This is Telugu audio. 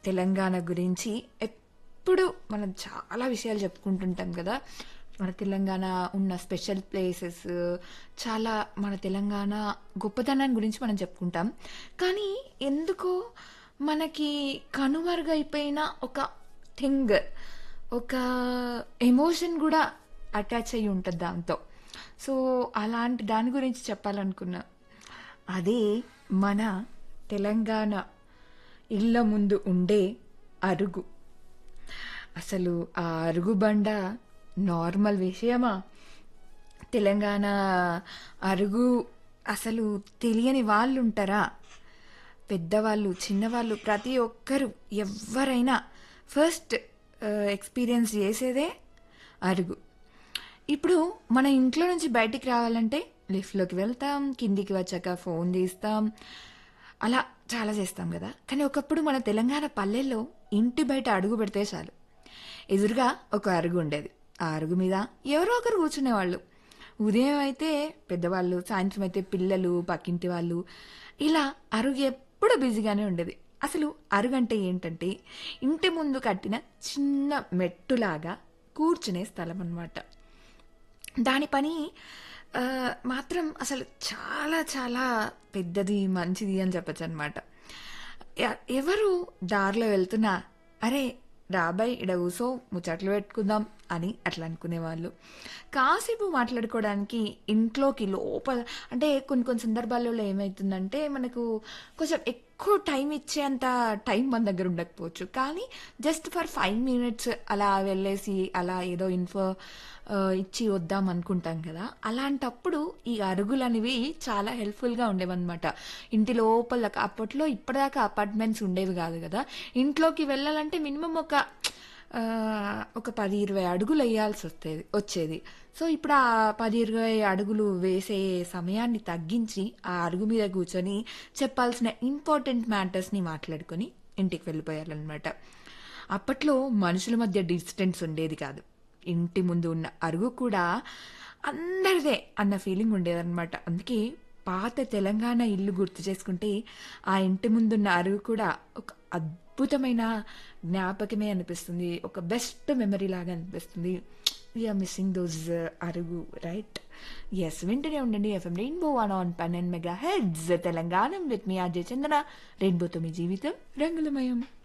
తెలంగాణ గురించి ఎప్పుడు మనం చాలా విషయాలు చెప్పుకుంటుంటాం కదా మన తెలంగాణ ఉన్న స్పెషల్ ప్లేసెస్ చాలా మన తెలంగాణ గొప్పతనాన్ని గురించి మనం చెప్పుకుంటాం కానీ ఎందుకో మనకి కనుమరుగైపోయిన ఒక థింగ్ ఒక ఎమోషన్ కూడా అటాచ్ అయ్యి ఉంటుంది దాంతో సో అలాంటి దాని గురించి చెప్పాలనుకున్నా అదే మన తెలంగాణ ఇళ్ళ ముందు ఉండే అరుగు అసలు ఆ అరుగు బండ నార్మల్ విషయమా తెలంగాణ అరుగు అసలు తెలియని వాళ్ళు ఉంటారా పెద్దవాళ్ళు చిన్నవాళ్ళు ప్రతి ఒక్కరు ఎవరైనా ఫస్ట్ ఎక్స్పీరియన్స్ చేసేదే అరుగు ఇప్పుడు మన ఇంట్లో నుంచి బయటికి రావాలంటే లిఫ్ట్లోకి వెళ్తాం కిందికి వచ్చాక ఫోన్ తీస్తాం అలా చాలా చేస్తాం కదా కానీ ఒకప్పుడు మన తెలంగాణ పల్లెల్లో ఇంటి బయట అడుగు పెడితే చాలు ఎదురుగా ఒక అరుగు ఉండేది ఆ అరుగు మీద ఎవరో ఒకరు కూర్చునేవాళ్ళు ఉదయం అయితే పెద్దవాళ్ళు సాయంత్రం అయితే పిల్లలు పక్కింటి వాళ్ళు ఇలా అరుగు ఎప్పుడు బిజీగానే ఉండేది అసలు అరుగు అంటే ఏంటంటే ఇంటి ముందు కట్టిన చిన్న మెట్టులాగా కూర్చునే స్థలం అన్నమాట దాని పని ఆ, మాత్రం అసలు చాలా చాలా పెద్దది మంచిది అని చెప్పచ్చు అనమాట ఎవరు దారిలో వెళ్తున్నా అరే రాబాయ్ ఇడ కూసో ముచ్చట్లు పెట్టుకుందాం అని అట్లా అనుకునేవాళ్ళు కాసేపు మాట్లాడుకోవడానికి ఇంట్లోకి లోపల అంటే కొన్ని కొన్ని సందర్భాలలో ఏమవుతుందంటే మనకు కొంచెం ఎక్కువ టైం ఇచ్చేంత టైం మన దగ్గర ఉండకపోవచ్చు కానీ జస్ట్ ఫర్ ఫైవ్ మినిట్స్ అలా వెళ్ళేసి అలా ఏదో ఇన్ఫో ఆ, ఇచ్చి వద్దాం అనుకుంటాం కదా అలాంటప్పుడు ఈ అరుగులు అనేవి చాలా హెల్ప్ఫుల్గా ఉండేవన్నమాట ఇంటి లోపల అప్పట్లో ఇప్పటిదాకా అపార్ట్మెంట్స్ ఉండేవి కాదు కదా ఇంట్లోకి వెళ్ళాలంటే మినిమం ఒక ఆ, ఒక పది ఇరవై అడుగులు వేయాల్సి వస్తేది వచ్చేది సో ఇప్పుడు ఆ పది ఇరవై అడుగులు వేసే సమయాన్ని తగ్గించి ఆ అరుగు మీద కూర్చొని చెప్పాల్సిన ఇంపార్టెంట్ మ్యాటర్స్ని మాట్లాడుకొని ఇంటికి వెళ్ళిపోయారనమాట అప్పట్లో మనుషుల మధ్య డిస్టెన్స్ ఉండేది కాదు ఇంటి ముందు ఉన్న అరుగు కూడా అందరిదే అన్న ఫీలింగ్ ఉండేదన్నమాట అందుకే పాత తెలంగాణ ఇల్లు గుర్తు చేసుకుంటే ఆ ఇంటి ముందున్న అరుగు కూడా ఒక అద్భుతమైన జ్ఞాపకమే అనిపిస్తుంది ఒక బెస్ట్ మెమరీ లాగా అనిపిస్తుంది వీఆర్ మిస్సింగ్ దోస్ అరుగు రైట్ ఎస్ వింటూనే ఉండండి ఎఫ్ఎం రెయిన్బో వన్ ఆన్ పన్నెండు మెగా హెడ్స్ తెలంగాణ విత్ మీ అజయ్ చందన రెయిన్బోతో మీ జీవితం రంగులమయం